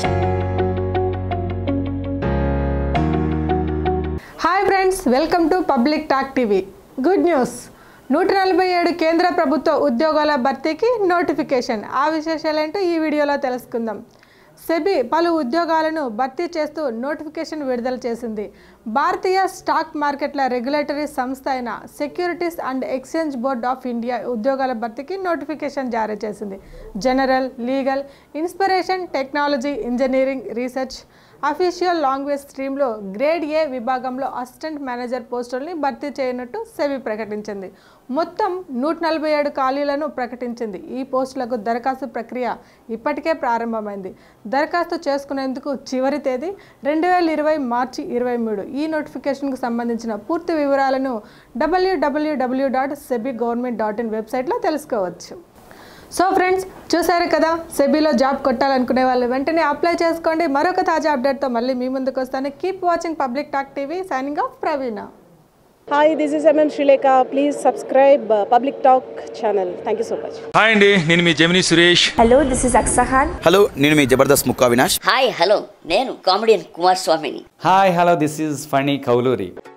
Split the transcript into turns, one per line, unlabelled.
Hi friends welcome to public talk TV good news నూట నలభై ఏడు కేంద్ర ప్రభుత్వ ఉద్యోగాల భర్తీకి నోటిఫికేషన్ ఆ విశేషాలేంటో ఈ వీడియోలో తెలుసుకుందాం సెబీ పలు ఉద్యోగాలను భర్తీ చేస్తూ నోటిఫికేషన్ విడుదల చేసింది భారతీయ స్టాక్ మార్కెట్ల రెగ్యులేటరీ సంస్థ అయిన securities and exchange board of India ఉద్యోగాల భర్తీకి నోటిఫికేషన్ జారీ చేసింది general legal inspiration technology engineering research official language స్ట్రీమ్లో గ్రేడ్ ఏ విభాగంలో అసిస్టెంట్ మేనేజర్ పోస్టుల్ని భర్తీ చేయనున్నట్టు సెబీ ప్రకటించింది మొత్తం నూట నలభై ఏడు ఖాళీలను ప్రకటించింది ఈ పోస్టులకు దరఖాస్తు ప్రక్రియ ఇప్పటికే ప్రారంభమైంది దరఖాస్తు చేసుకునేందుకు చివరి తేదీ రెండు వేల ఇరవై మార్చి ఇరవై మూడు ఈ నోటిఫికేషన్కు సంబంధించిన పూర్తి వివరాలను WWW dot SEBI government dot in వెబ్సైట్లో తెలుసుకోవచ్చు సో ఫ్రెండ్స్ చూసారు కదా సెబీలో జాబ్ కొట్టాలనుకునే వాళ్ళు వెంటనే అప్లై చేసుకోండి మరొక తాజా అప్డేట్తో మళ్ళీ మీ ముందుకు వస్తాను keep watching public talk TV signing off Praveena
Hi, this is MM Srileka. Please subscribe uh, Public Talk channel. Thank you so much.
Hi అండి నేను మీ Gemini Suresh
hello this is అక్సహాన్
హలో నేను మీ జబర్దస్త్ ముక్కా వినాష్
హాయ్ హలో నేను కామెడియన్ కుమార్ స్వామిని
hi hello this is Phani Kowluri